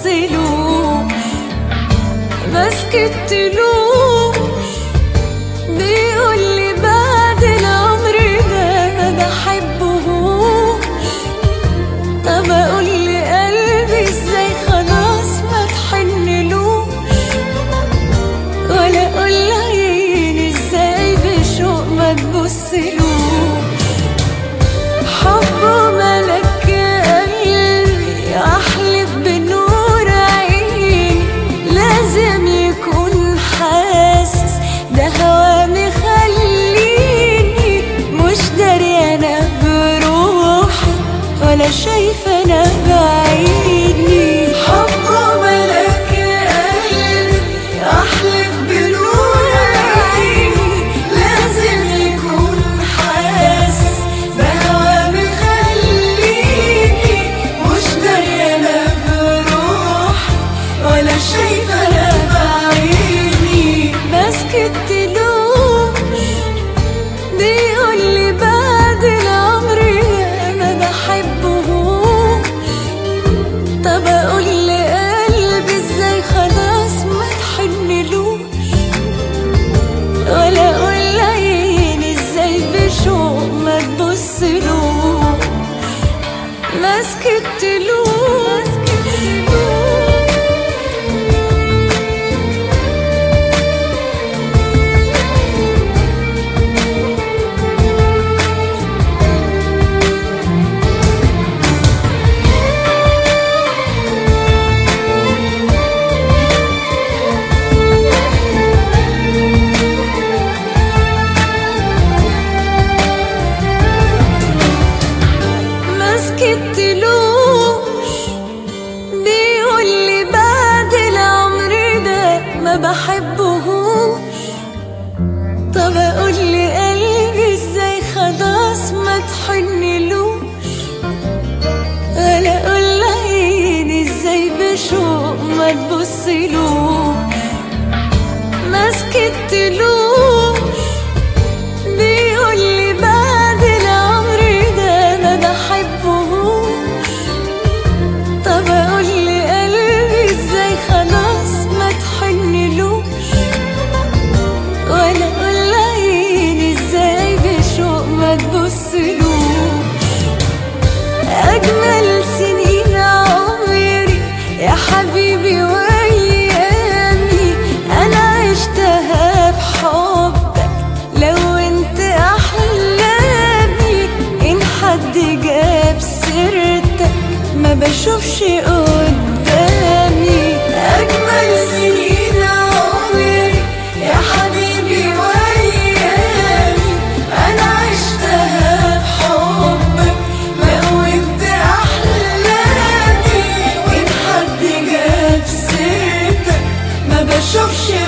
تبصلوش ما سكتلوش بيقول لي بعد العمر ده ما بحبهوش طب اقول لقلبي ازاي خلاص ما تحنلوش ولا اقول لعيني ازاي بشوق ما تبصلوش حبه ملك يا قلبي احلف بنور عيني لازم يكون حاسس ده هوا مخليني مش دريانة بروحي ولا شايفة انا بعيني حبه ملك يا قلبي احلف بنور عيني لازم يكون حاسس ده هوا مخليني مش دريانة بروحي ولا شايفة انا بعيني ما سكتلوش بيقول لي بعد العمر يا ما بحبهوش طب اقول لقلبي ازاي خلاص ما تحنلوش ولا اقول لعيني ازاي بشوق ما تبصلوش ما سكتلوش ما سكتلوش بيقول لي بعد العمر ده ما بحبهوش طب اقول لقلبي ازاي خلاص ما تحنلوش ولا اقول لعيني ازاي بشوق ما تبصلوش ما سكتلوش بيقول لي بعد العمر ده ما بحبهوش طب اقول لقلبي ازاي خلاص ما تحنلوش ولا اقول لعيني ازاي بشوق ما تبصلوش اجمل سنين عمري يا حبيبي وايامي انا عشتها بحبك لو انت احلامي ان حد جاب سيرتك ما بشوفش قدامي اجمل سنين عمري يا حبيبي وايامي انا عشتها بحبك موت احلامي وان حد جاب سيرتك ما بشوفش